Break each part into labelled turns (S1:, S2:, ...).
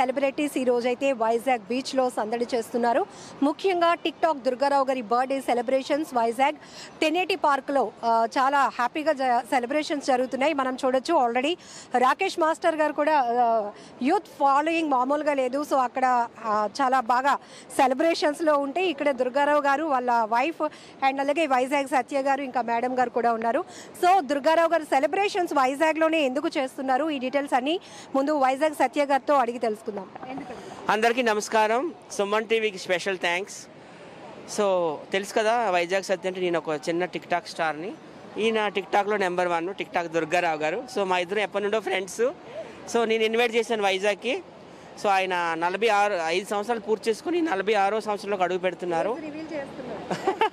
S1: Celebrities ఈ రోజైతే Vizag beach లో సందడి చేస్తున్నారు ముఖ్యంగా టిక్ టాక్ దుర్గారావు గారి birthday celebrations Vizag Teneti park లో ఆ, చాలా హ్యాపీగా సెలబ్రేషన్స్ జరుగుతున్నాయి మనం చూడొచ్చు ఆల్రెడీ రాకేష్ మాస్టర్ గారు కూడా యూత్ ఫాలోయింగ్ మామూలుగా లేదు సో అక్కడ ఆ, చాలా బాగా సెలబ్రేషన్స్ లో ఉంటే ఇక్కడ దుర్గారావు గారు వాళ్ళ వైఫ్ అండ్ అలాగే వైజాగ్ సత్య గారు ఇంకా మేడం గారు కూడా ఉన్నారు సో దుర్గారావు గారు సెలబ్రేషన్స్ వైజాగ్ లోనే ఎందుకు చేస్తున్నారు ఈ డీటెయిల్స్ అన్ని ముందు వైజాగ్ సత్య గారితో అడిగి తెలుసుకుందాం ఎందుకంటే
S2: అందరికీ నమస్కారం సుమన్ టీవీకి స్పెషల్ థ్యాంక్స్ సో తెలుసు కదా వైజాగ్ సత్య అంటే నేను ఒక చిన్న టిక్ టాక్ స్టార్ని ఈయన టిక్ టాక్లో number one TikTok Durga Rao గారు సో మా ఇద్దరు ఎప్పటి నుండో ఫ్రెండ్స్ సో నేను ఇన్వైట్ చేశాను వైజాగ్కి సో ఆయన నలభై ఆరు ఐదు సంవత్సరాలు పూర్తి చేసుకుని నలభై ఆరో సంవత్సరంలోకి అడుగు పెడుతున్నారు
S1: రివీల్ చేస్తున్నారు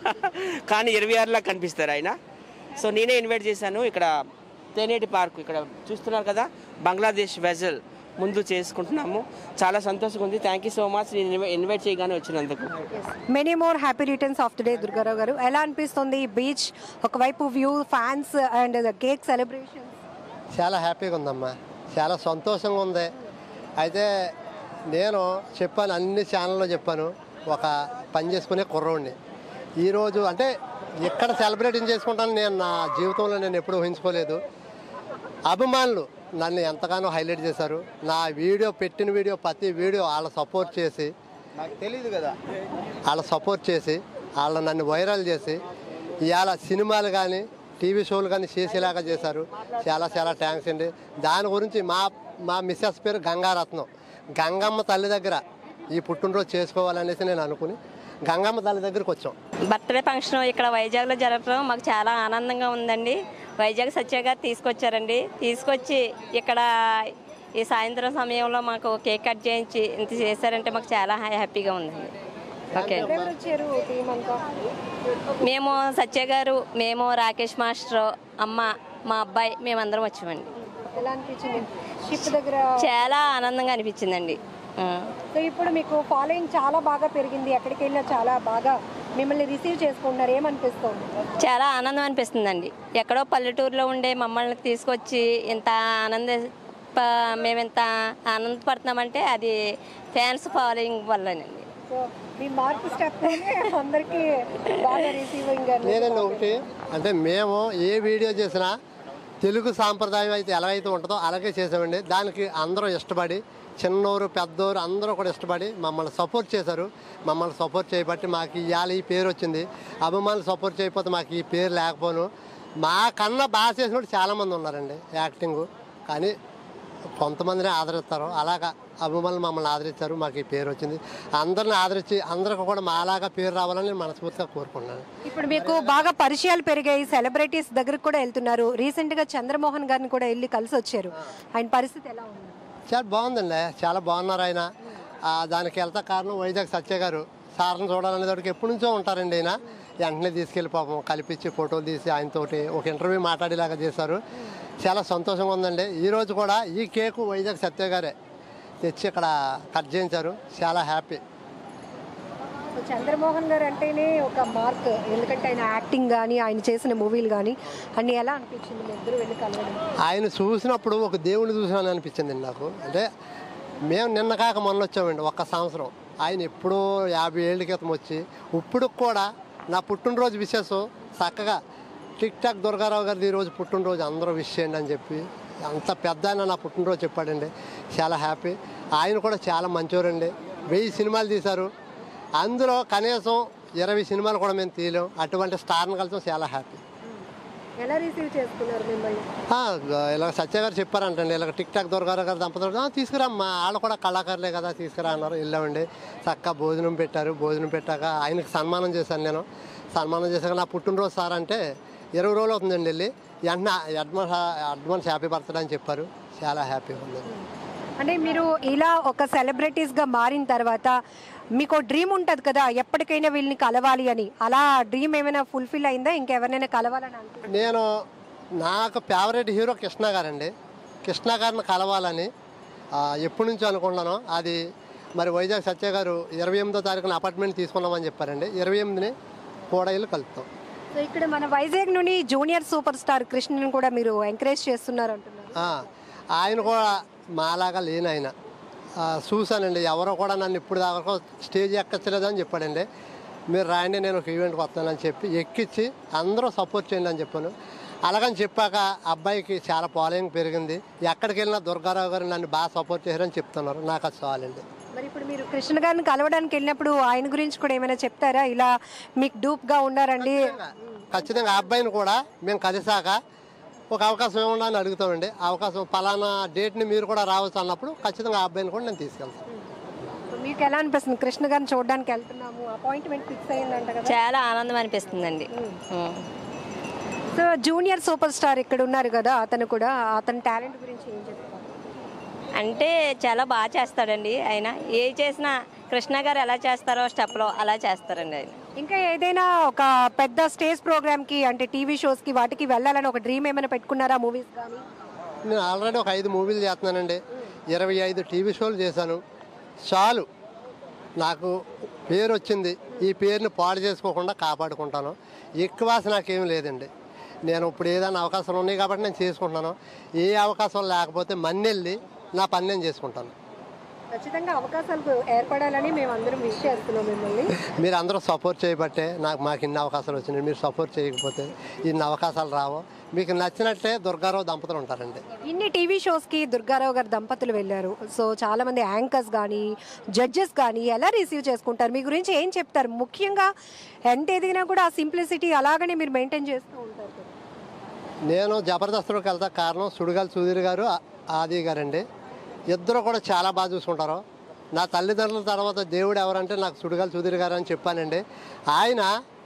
S2: కానీ ఇరవై ఆరులా కనిపిస్తారు ఆయన సో నేనే ఇన్వైట్ చేశాను ఇక్కడ తేనేటి పార్క్ ఇక్కడ చూస్తున్నారు కదా బంగ్లాదేశ్ వెజల్ ముందు చేసుకుంటున్నాము చాలా సంతోషంగా ఉంది థ్యాంక్ యూ సో మచ్ నేను ఇన్వై- ఇన్వైట్ చేయగానే వచ్చినందుకు
S1: many more happy returns of the day Durgarao garu ఎలా అనిపిస్తుంది బీచ్ ఒకవైపు view fans and cake celebration
S3: చాలా హ్యాపీగా ఉందమ్మా చాలా సంతోషంగా ఉంది అయితే నేను చెప్పాను అన్ని ఛానల్లో చెప్పాను ఒక పని చేసుకునే కుర్రోడిని ఈరోజు అంటే ఎక్కడ సెలబ్రేటింగ్ చేసుకుంటాను నేను నా జీవితంలో నేను ఎప్పుడూ ఊహించుకోలేదు అభిమానులు నన్ను ఎంతగానో హైలైట్ చేశారు నా వీడియో పెట్టిన వీడియో ప్రతి వీడియో వాళ్ళ సపోర్ట్ చేసి
S4: నాకు తెలియదు కదా
S3: వాళ్ళ సపోర్ట్ చేసి వాళ్ళ నన్ను వైరల్ చేసి ఇవాళ సినిమాలు కానీ టీవీ షోలు కానీ చేసేలాగా చేశారు చాలా చాలా థ్యాంక్స్ అండి దాని గురించి మా మా మిస్సెస్ పేరు గంగారత్నం గంగమ్మ తల్లి దగ్గర ఈ పుట్టినరోజు చేసుకోవాలనేసి నేను అనుకుని గంగమ్మ తల్లి దగ్గరికి వచ్చాం
S5: బర్త్డే ఫంక్షన్ ఇక్కడ వైజాగ్లో జరపడం మాకు చాలా ఆనందంగా ఉందండి వైజాగ్ సత్య గారు తీసుకొచ్చారండి తీసుకొచ్చి ఇక్కడ ఈ సాయంత్రం సమయంలో మాకు కేక్ కట్ చేయించి ఇంత చేశారంటే మాకు చాలా హ్యా- హ్యాపీగా ఉందండి ఓకే
S1: ఎవరు వచ్చారు టీం అంతా
S5: మేము సత్య గారు మేము రాకేష్ మాస్టర్ అమ్మ మా అబ్బాయి మేమందరం వచ్చామండి
S1: ఎలా అనిపించింది షిప్ దగ్గర
S5: చాలా ఆనందంగా అనిపించిందండి ఆ.
S1: సో ఇప్పుడు మీకు ఫాలోయింగ్ చాలా బాగా పెరిగింది ఎక్కడికి వెళ్ళినా చాలా బాగా మిమ్మల్ని రిసీవ్ చేసుకుంటున్నారు ఏమనిపిస్తుంది
S5: చాలా ఆనందం అనిపిస్తుందండి ఎక్కడో పల్లెటూరులో ఉండే మమ్మల్ని తీసుకొచ్చి ఇంత ఆనంద ప- మేము ఇంత ఆనందపడుతున్నామంటే అది ఫ్యాన్స్ ఫాలోయింగ్ వల్లనండి
S1: సో మీ మార్పు స్టెప్ అందరికి బాగా రిసీవింగ్
S3: లేదండి ఒకటి అంటే మేము ఏ వీడియో చేసినా తెలుగు సాంప్రదాయం అయితే ఎలా అయితే ఉంటుందో అలాగే చేసామండి దానికి అందరూ ఇష్టపడి చిన్నోరు పెద్దోరు అందరూ కూడా ఇష్టపడి మమ్మల్ని సపోర్ట్ చేశారు మమ్మల్ని సపోర్ట్ చేయబట్టి మాకు ఇవాళ ఈ పేరు వచ్చింది అభిమానులు సపోర్ట్ చేయకపోతే మాకు ఈ పేరు లేకపోను మా కన్నా బాగా చేసిన వాళ్ళు చాలామంది ఉన్నారండి యాక్టింగ్ కానీ కొంతమందిని ఆదరిస్తారు అలాగా అభిమానులు మమ్మల్ని ఆదరించారు మాకు ఈ పేరు వచ్చింది అందరిని ఆదరించి అందరికి కూడా మాలాగా పేరు రావాలని నేను మనస్ఫూర్తిగా కోరుకున్నాను
S1: ఇప్పుడు మీకు బాగా పరిచయాలు పెరిగాయి సెలబ్రిటీస్ దగ్గరకు కూడా వెళ్తున్నారు రీసెంట్ గా చంద్రమోహన్ గారిని కూడా వెళ్ళి కలిసి వచ్చారు ఆయన పరిస్థితి ఎలా ఉంది
S3: చాలా బాగుందండి చాలా బాగున్నారు ఆయన ఆ, దానికి వెళ్తా కారణం వైజాగ్ సత్య గారు సార్ని చూడాలనే దానికి ఎప్పటి నుంచో ఉంటారండి ఆయన వెంటనే తీసుకెళ్ళి పాపం కలిపించి ఫోటోలు తీసి ఆయనతోటి ఒక ఇంటర్వ్యూ మాట్లాడేలాగా చేశారు చాలా సంతోషంగా ఉందండి ఈరోజు కూడా ఈ కేకు వైజాగ్ సత్య గారే తెచ్చి ఇక్కడ కట్ చేయించారు చాలా హ్యాపీ
S1: సో చంద్రమోహన్ గారు అంటేనే ఒక మార్క్ ఎందుకంటే ఆయన యాక్టింగ్ కానీ ఆయన చేసిన మూవీలు కానీ అన్ని ఎలా అనిపించింది మీ ఇద్దరు వెళ్ళి కలవడం
S3: ఆయన చూసినప్పుడు ఒక దేవుని చూసాను అనిపించింది నాకు అంటే మేము నిన్న కాక మొన్న వచ్చామండి ఒక్క సంవత్సరం ఆయన ఎప్పుడో యాభై ఏళ్ళ క్రితం వచ్చి ఇప్పుడు కూడా నా పుట్టినరోజు విశేష చక్కగా టిక్ టాక్ దుర్గారావు గారిది ఈరోజు పుట్టినరోజు అందరూ విష్ చేయండి అని చెప్పి అంత పెద్ద ఆయన నా పుట్టినరోజు చెప్పాడండి చాలా హ్యాపీ ఆయన కూడా చాలా మంచివారండి వెయ్యి సినిమాలు తీశారు అందులో కనీసం ఇరవై సినిమాలు కూడా మేము తీయలేం అటువంటి స్టార్ని కలిసి చాలా హ్యాపీ
S1: ఎలా రిసీవ్ చేసుకున్నారు మిమ్మల్ని
S3: ఆ, ఇలా సత్య గారు చెప్పారంటండి ఇలా టిక్ టాక్ దొరగారు గారు దంపతులు "ఆ, తీసుకురామ్మా వాళ్ళు కూడా కళాకారులే కదా తీసుకురా అన్నారు వెళ్ళామండి చక్కగా భోజనం పెట్టారు భోజనం పెట్టాక ఆయనకి సన్మానం చేశాను నేను సన్మానం చేశాక నా పుట్టినరోజు సార్ అంటే ఇరవై రోజులు అవుతుందండి వెళ్ళి వెంటనే అడ్వాన్స్ అడ్వాన్స్ హ్యాపీ బర్త్డే అని చెప్పారు చాలా హ్యాపీగా ఉంది
S1: అంటే మీరు ఇలా ఒక సెలబ్రిటీస్ గా మారిన తర్వాత మీకు డ్రీమ్ ఉంటుంది కదా ఎప్పటికైనా వీళ్ళని కలవాలి అని అలా డ్రీమ్ ఏమైనా ఫుల్ఫిల్ అయిందా ఇంకెవరినైనా కలవాలని అనుకుంటున్నారా?
S3: నేను నాకు ఫేవరెట్ హీరో కృష్ణ గారండి కృష్ణ గారిని కలవాలని ఆ, ఎప్పటి నుంచో అనుకున్నాను అది మరి వైజాగ్ సత్య గారు ఇరవై ఎనిమిదో తారీఖున అపార్ట్మెంట్ తీసుకున్నామని చెప్పారండి ఇరవై ఎనిమిదిని కూడయిలు కలుపుతాం
S1: సో ఇక్కడ మన వైజాగ్ నుండి జూనియర్ సూపర్ స్టార్ కృష్ణని కూడా మీరు ఎంకరేజ్ చేస్తున్నారు అంటున్నారు
S3: ఆ, ఆయన కూడా మాలాగా లేని ఆయన ఆ, చూశానండి ఎవరో కూడా నన్ను ఇప్పుడు దాకా స్టేజ్ ఎక్కచ్చలేదని చెప్పాడండి మీరు రాయండి నేను ఒక ఈవెంట్కి వస్తానని చెప్పి ఎక్కించి అందరూ సపోర్ట్ చేయండి అని చెప్పాను అలాగని చెప్పాక అబ్బాయికి చాలా ఫాలోయింగ్ పెరిగింది ఎక్కడికి వెళ్ళినా దుర్గారావు గారు నన్ను బాగా సపోర్ట్ చేశారని చెప్తున్నారు నాకు అది చాలండి
S1: మరి ఇప్పుడు మీరు కృష్ణ గారిని కలవడానికి వెళ్ళినప్పుడు ఆయన గురించి కూడా ఏమైనా చెప్తారా ఇలా మీకు డూప్గా ఉన్నారండి
S3: ఖచ్చితంగా ఆ అబ్బాయిని కూడా మేము కలిసాక ఒక అవకాశం ఏమన్నా అని అడుగుతామండి ఆ అవకాశం పలానా డేట్ని మీరు కూడా రావచ్చు అన్నప్పుడు ఖచ్చితంగా ఆ అబ్బాయిని కూడా నేను తీసుకెళ్తాను
S1: మీకు ఎలా అనిపిస్తుంది కృష్ణ గారిని చూడడానికి వెళ్తున్నాము అపాయింట్మెంట్ ఫిక్స్ అయ్యిందంట కదా
S5: చాలా ఆనందం అనిపిస్తుందండి ఉం.
S1: సో జూనియర్ సూపర్ స్టార్ ఇక్కడ ఉన్నారు కదా అతను కూడా అతని టాలెంట్ గురించి ఏం చెప్తారు
S5: అంటే చాలా బాగా చేస్తాడండి ఆయన ఏ చేసినా కృష్ణ గారు ఎలా చేస్తారో స్టెప్లో అలా చేస్తారండి ఆయన
S1: ఇంకా ఏదైనా ఒక పెద్ద స్టేజ్ ప్రోగ్రామ్ కి అంటే టీవీ షోస్ కి వాటికి వెళ్ళాలని ఒక డ్రీమ్ ఏమైనా పెట్టుకున్నారా మూవీస్ కానీ
S3: నేను ఆల్రెడీ ఒక ఐదు మూవీలు చేస్తున్నానండి ఇరవై ఐదు టీవీ షోలు చేశాను చాలు నాకు పేరు వచ్చింది ఈ పేరుని పాడు చేసుకోకుండా కాపాడుకుంటాను ఎక్కువ ఆశ నాకేం లేదండి నేను ఇప్పుడు ఏదైనా అవకాశాలు ఉన్నాయి కాబట్టి నేను చేసుకుంటున్నాను ఏ అవకాశం లేకపోతే మన్నెళ్ళి నా పని నేను చేసుకుంటాను
S1: ఖచ్చితంగా అవకాశాలు ఏర్పడాలని మేము అందరం విష్ చేస్తున్నాం మిమ్మల్ని
S3: మీరు అందరూ సపోర్ట్ చేయబట్టే నాకు మాకు ఇన్ని అవకాశాలు వచ్చినాయి మీరు సపోర్ట్ చేయకపోతే ఇన్ని అవకాశాలు రావు మీకు నచ్చినట్టే దుర్గారావు దంపతులు ఉంటారండి
S1: ఇన్ని టీవీ షోస్ కి దుర్గారావు గారు దంపతులు వెళ్ళారు సో చాలా మంది యాంకర్స్ కానీ జడ్జెస్ కానీ ఎలా రిసీవ్ చేసుకుంటారు మీ గురించి ఏం చెప్తారు ముఖ్యంగా ఎంత ఎదిగినా కూడా ఆ సింప్లిసిటీ అలాగనే మీరు మెయింటైన్ చేస్తూ ఉంటారు కదా.
S3: నేను జబర్దస్త్లోకి వెళ్తా కారణం సుడిగాలి సుధీర్ గారు ఆ- ఆది గారండి ఇద్దరు కూడా చాలా బాగా చూసుకుంటారు నా తల్లిదండ్రుల తర్వాత దేవుడు ఎవరంటే నాకు సుడిగాలి సుధీర్ గారు అని చెప్పానండి ఆయన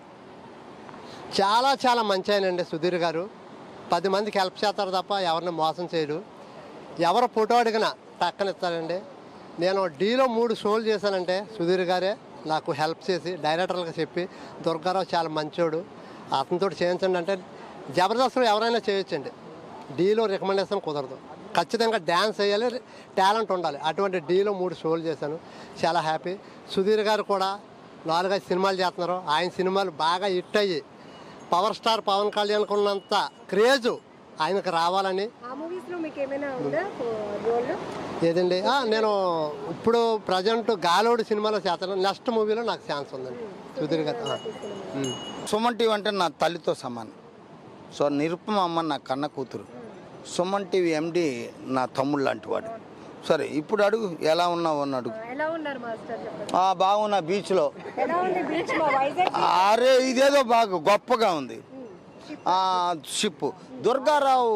S3: చాలా చాలా మంచి ఆయనండి సుధీర్ గారు పది మందికి హెల్ప్ చేస్తారు తప్ప ఎవరిని మోసం చేయడు ఎవరు ఫోటో అడిగినా టక్కనిస్తారండి నేను డీలో మూడు షోలు చేశానంటే సుధీర్ గారే నాకు హెల్ప్ చేసి డైరెక్టర్లకు చెప్పి దుర్గారావు చాలా మంచోడు అతనితో చేయించండి అంటే జబర్దస్త్లో ఎవరైనా చేయొచ్చండి డీలో రికమెండేషన్ కుదరదు ఖచ్చితంగా డ్యాన్స్ వేయాలి టాలెంట్ ఉండాలి అటువంటి డీలో మూడు షోలు చేశాను చాలా హ్యాపీ సుధీర్ గారు కూడా నాలుగైదు సినిమాలు చేస్తున్నారు ఆయన సినిమాలు బాగా హిట్ అయ్యి పవర్ స్టార్ పవన్ కళ్యాణ్కి ఉన్నంత క్రేజు ఆయనకు రావాలని
S1: ఆ మూవీస్ లో మీకు ఏమైనా ఉందా రోల్
S3: ఏదండి ఆ, నేను ఇప్పుడు ప్రజెంట్ గాలోడు సినిమాలో చేస్తాను నెక్స్ట్ మూవీలో నాకు ఛాన్స్ ఉందండి సుధీర్ గారు ఆ. ఉమ్.
S4: సుమన్ టీవీ అంటే నా తల్లితో సమానం సో నిరుపమ అమ్మ నా కన్న కూతురు సుమన్ టీవీ ఎండి నా తమ్ముడు లాంటి వాడు సరే ఇప్పుడు అడుగు ఎలా ఉన్నావు అని అడుగు
S1: ఎలా ఉన్నారు మాస్టర్ చెప్పండి
S4: ఆ, బాగున్నా బీచ్లో
S1: ఎలా ఉంది బీచ్ మా వైజాగ్
S4: అరే ఇదేదో బాగా గొప్పగా ఉంది ఆ, షిప్ దుర్గారావు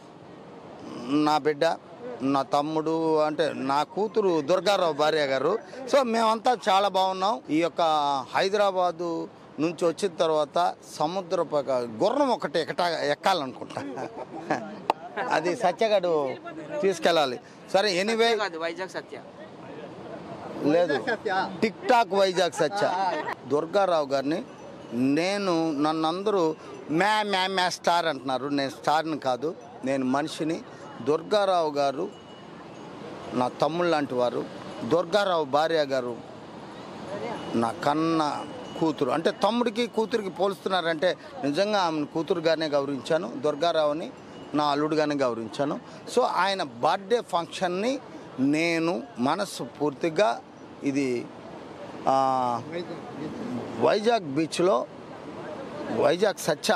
S4: నా బిడ్డ నా తమ్ముడు అంటే నా కూతురు దుర్గారావు భార్య గారు సో మేమంతా చాలా బాగున్నాం ఈ యొక్క హైదరాబాదు నుంచి వచ్చిన తర్వాత సముద్ర పక- గుర్రం ఒకటి ఎక్కట ఎక్కాలనుకుంటా అది సత్యగాడు తీసుకెళ్ళాలి సరే ఎనీవే
S2: కాదు వైజాగ్ సత్య
S4: లేదు టిక్ టాక్ వైజాగ్ సచ్చ దుర్గారావు గారిని నేను నన్ను అందరూ మ్యా మ్యా మ్యా స్టార్ అంటున్నారు నేను స్టార్ని కాదు నేను మనిషిని దుర్గారావు గారు నా తమ్ముళ్ళు లాంటి వారు దుర్గారావు భార్య గారు నా కన్న కూతురు అంటే తమ్ముడికి కూతురికి పోలుస్తున్నారంటే నిజంగా ఆమెను కూతురుగానే గౌరవించాను దుర్గారావుని నా అల్లుడుగానే గౌరవించాను సో ఆయన బర్త్డే ఫంక్షన్ని నేను మనస్సు పూర్తిగా ఇది ఆ, వైజాగ్ బీచ్లో వైజాగ్ సచ్చ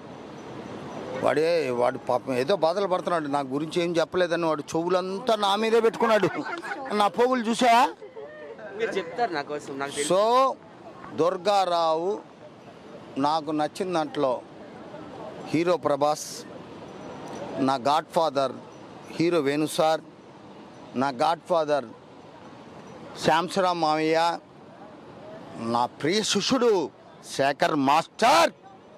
S4: వాడే వాడు పాపం ఏదో బాధలు పడుతున్నాడు నా గురించి ఏం చెప్పలేదని వాడు చెవులంతా నా మీదే పెట్టుకున్నాడు నా పోగులు చూసావా
S2: మీరు చెప్తారు నా కోసం నాకు తెలుసు
S4: సో దుర్గారావు నాకు నచ్చిన దాంట్లో హీరో ప్రభాస్ నా godfather hero Venu sir నా గాడ్ ఫాదర్ శ్యాంసరామ్ మావయ్య నా ప్రియ శిష్యుడు శేఖర్ మాస్టర్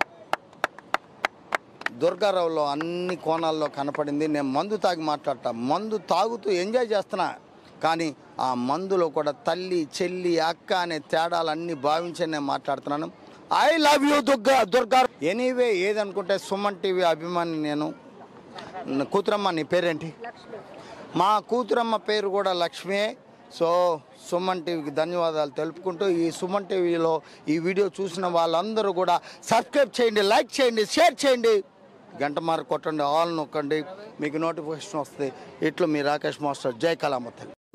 S4: దుర్గారావులో అన్ని కోణాల్లో కనపడింది నేను మందు తాగి మాట్లాడతా మందు తాగుతూ ఎంజాయ్ చేస్తున్నా కానీ ఆ మందులో కూడా తల్లి చెల్లి అక్క అనే తేడాలన్నీ భావించి నేను మాట్లాడుతున్నాను I love you Durga Durga anyway ఏదనుకుంటే సుమన్ టీవీ అభిమాని నేను నా కూతురమ్మ నీ పేరేంటి మా కూతురమ్మ పేరు కూడా లక్ష్మే సో సుమన్ టీవీకి ధన్యవాదాలు తెలుపుకుంటూ ఈ సుమన్ టీవీలో ఈ వీడియో చూసిన వాళ్ళందరూ కూడా సబ్స్క్రైబ్ చేయండి లైక్ చేయండి షేర్ చేయండి గంట మారు కొట్టండి ఆల్ నొక్కండి మీకు నోటిఫికేషన్ వస్తుంది ఇట్లు మీ రాకేష్ మాస్టర్ జై కళామతల్లి